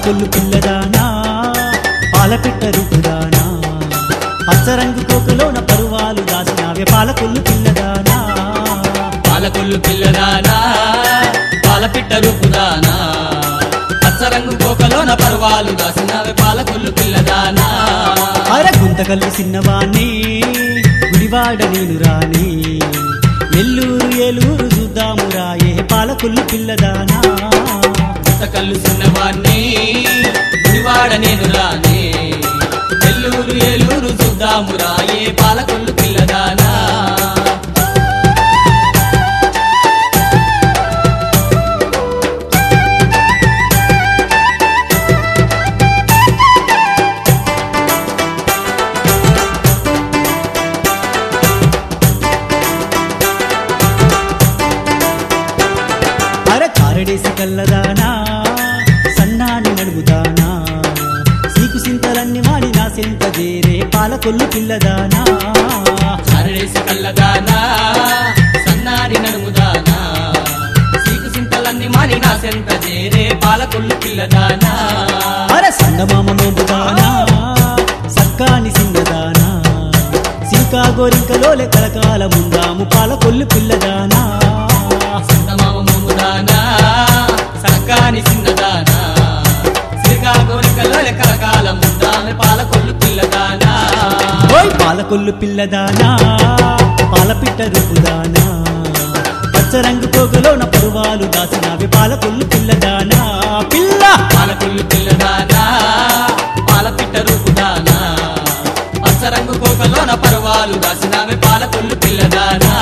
పాలకొల్లు పిల్లదానా పాలపిట్ట రూపుదానా పచ్చరంగు కోకలోన పరువాలు దాసినావే పాలకొల్లు పిల్లదానా పాలకొల్లు పిల్లదానా పాలపిట్ట రూపుదానా పచ్చరంగు కోకలోన పర్వాలు దాసినవి పాలకొల్లు పిల్లదానా అర గుంతకల్లు చిన్నవాణ్ణి గుడివాడ నేను రాని నెల్లూరు ఏలూరు చూద్దాము రాయే పాలకొల్లు పిల్లదానా కళ్ళు చిన్నవాణ్ణి గుడివాడ నేను రానే నెల్లూరు ఏలూరు చూద్దాము రాయే పాలకొల్లు పిల్లదానా అర కారడేసి కల్లదానా సన్నాని నడుముదానా సీకు సింతలన్నీ వాడి నా సెంత చేరే పాలకొల్లు పిల్లదానా అరడేసి కళ్ళదానా సన్నారి నడుముదానా సీకు సింతలన్నీ మాని నా సెంత చేరే పాలకొల్లు పిల్లదానా అర సంగమామ మోపుదానా సక్కాని సింగదానా సిల్కా గోరింకలోలే కలకాల ముందాము పాలకొల్లు పిల్లదానా సంతమామ మొమ్ముదానా సక్కాని చిన్నదానా శ్రీకాకుళంలో కరకాల ముద్దామె పాలకొల్లు పిల్లదానా ఓయ్ పాలకొల్లు పిల్లదానా పాలపిట్ట రూపుదానా పచ్చరంగు పోగలోన పరువాలు దాసినవి పాలకొల్లు పిల్లదానా పిల్ల పాలకొల్లు పిల్లదానా పాలపిట్ట రూపుదానా పచ్చరంగు కోకలోన పర్వాలు దాసినామె పాలకొల్లు పిల్లదానా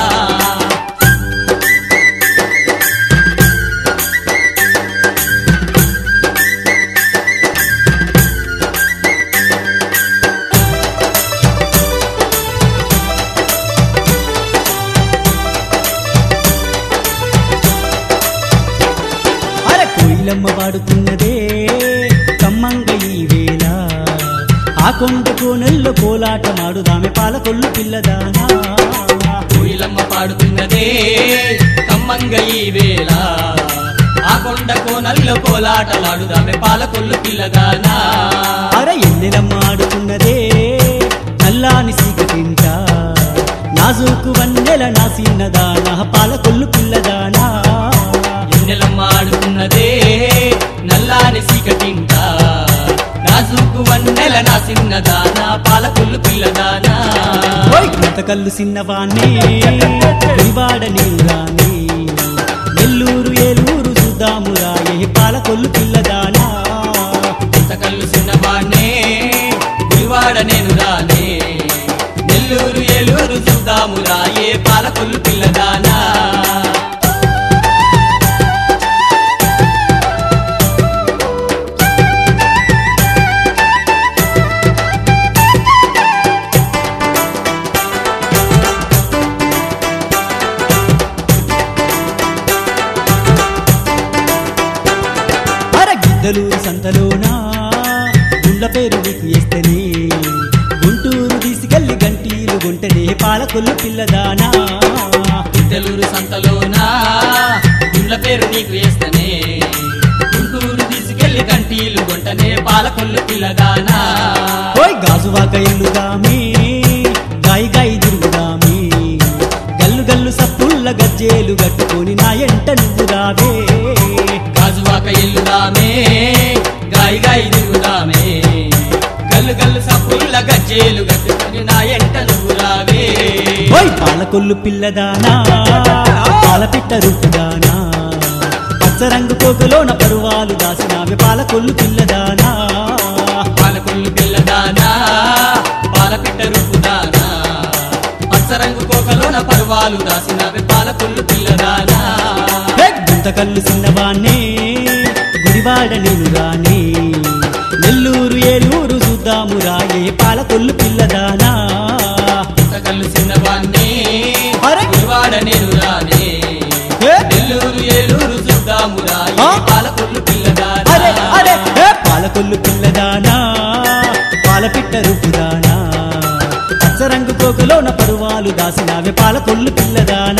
అర కోయిలమ్మ వాడుతున్నదే కమ్మంగ ఈ వేళ ఆ కొండ కోనల్లో కోలాట మాడుదామె పాలకొల్లు పిల్లదానా కోయిలమ్మ పాడుతున్నదే కమ్మంగ ఈ వేళ ఆ కొండ కోనల్లో కోలాటలాడుదామె పాలకొల్లు పిల్లదానా అర ఎన్నెలమ్మ ఆడుతున్నదే నల్లాని సీకటింట నాజూకు వన్నెల నా సిన్నదానా పాలకొల్లు పిల్లదానా ఎన్నెలమ్మ ఆడుతున్నదే నల్లాని సీకటింట నాజుకు వన్నెల నా సిన్నదానా పాలకొల్లు పిల్లదానా ఓయ్ కళ్ళు సిన్నవాణ్ణి గుడివాడ నీరాని నెల్లూరు ఏలూరు చూద్దాము రాయే పాలకొల్లు పిల్లదానా కళ్ళు చిన్నవాణ్ణే గుడివాడ నేను రానే నెల్లూరు ఏలూరు చూద్దాము రాయే పాలకొల్లు పిల్లదానా అర గిద్దలూరు సంతలోనా గుళ్ళ పేరు నీకు వేస్తేనే గుంటూరు తీసుకెళ్లి గంటీలు గుంటనే పాలకొల్లు పిల్లదానా ఇద్దలూరు సంతలోనా గుళ్ళ పేరు నీకు వేస్తనే గుంటూరు తీసుకెళ్లి కంటీలు గుంటనే పాలకొల్లు పిల్లదానా ఓయ్ గాజువాక ఎల్లుదామి గాయి గాయి తిరుగుదామి గల్లు గల్లు సప్పుల్ల గజ్జేలు కట్టుకొని నా ఎంట నువ్వు రావే గాజువాక ఎల్లుదామే గాయి గాయి తిరుగుదామే గల్లు గల్లు సప్పుల్ల గజ్జేలు గట్టుకొని నా ఎంట నువ్వు రావే ఓయ్ పాలకొల్లు పిల్లదానా పాలపిట్ట రూపుదానా పచ్చరంగు కోకలోన పరువాలు దాసినావే పాలకొల్లు పిల్లదానా పాలకొల్లు పిల్లదానా పాలపిట్ట రూపుదానా పచ్చరంగు కోకలోన పర్వాలు దాసినవి పాలకొల్లు పిల్లదానా గుంతకల్లు చిన్నవాణ్ణి గుడివాడ నేను రాని నెల్లూరు ఏలూరు చూద్దాము రాయే పాలకొల్లు పిల్లదానా కళ్ళు చిన్నవాణ్ణి అరే! గుడివాడ నేను రానే ఏ? నెల్లూరు ఏలూరు చూద్దాము రాయి ఆ? పాలకొల్లు పిల్లదానా అరే అరే ఏ పాలకొల్లు పిల్లదానా పాలపిట్ట రూపుదానా పచ్చరంగు కోకలోన పరువాలు దాసినావే పాలకొల్లు పిల్లదానా